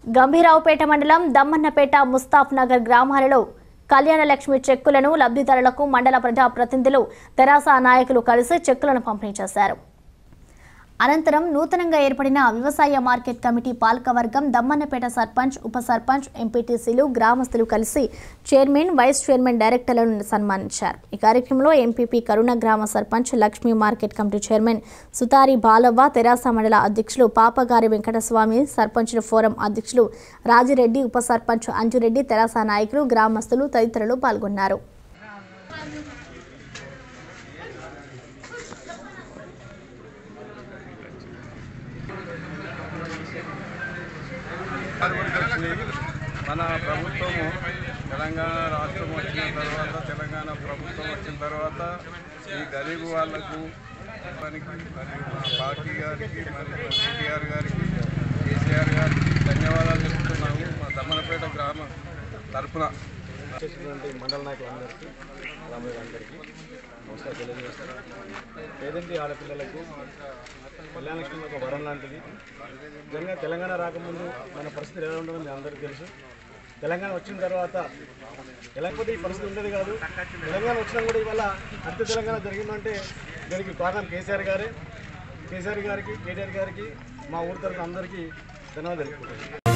గంభీరావుపేట మండలం దమ్మన్నపేట ముస్తాఫ్ నగర్ గ్రామాలలో కళ్యాణ లక్ష్మి చెక్కులను లబ్ధిదారులకు మండల ప్రజా ప్రతినిధులు తెరాస నాయకులు కలిసి చెక్కులను పంపిణీ చేశారు అనంతరం నూతనంగా ఏర్పడిన వ్యవసాయ మార్కెట్ కమిటీ పాలకవర్గం దమ్మన్నపేట సర్పంచ్ ఉప సర్పంచ్ ఎంపీటీసీలు గ్రామస్తులు కలిసి చైర్మన్ వైస్ చైర్మన్ డైరెక్టర్లను సన్మానించారు ఈ కార్యక్రమంలో ఎంపీపీ కరుణ గ్రామ sarpanch Lakshmi market committee chairman Sutari Balavva TRS మండల అధ్యక్షులు పాపగారి వెంకటస్వామి సర్పంచుల ఫోరం అధ్యక్షులు రాజిరెడ్డి ఉప సర్పంచ్ అంజురెడ్డి తెరాస నాయకులు గ్రామస్తులు తదితరులు పాల్గొన్నారు మన ప్రభుత్వము తెలంగాణ రాష్ట్రం వచ్చిన తర్వాత తెలంగాణ ప్రభుత్వం వచ్చిన తర్వాత ఈ గరీబ్ వాళ్లకు పనికి మరియు మా పార్టీ గారికి మరియు కేటీఆర్ గారికి కేసీఆర్ గారికి ధన్యవాదాలు చెప్తున్నాము మా దమ్మనపేట గ్రామ తరఫున చేసినటువంటి మండల నాయకులందరికీ రామయ్యగారికి నమస్కారం తెలియజేస్తాను పేదంటి ఆడపిల్లలకు కళ్యాణలక్ష్మి ఒక వరం లాంటిది నిజంగా తెలంగాణ రాకముందు మన పరిస్థితి ఎలా ఉండదో మీ అందరికీ తెలుసు తెలంగాణ వచ్చిన తర్వాత లేకపోతే ఈ పరిస్థితి ఉండేది కాదు తెలంగాణ వచ్చినా కూడా ఇవాళ అంత తెలంగాణ జరిగిందంటే దీనికి కారణం కేసీఆర్ గారే కేసీఆర్ గారికి కేటీఆర్ గారికి మా ఊరి తరఫున అందరికీ ధన్యవాదాలు తెలుపుకుంటున్నాను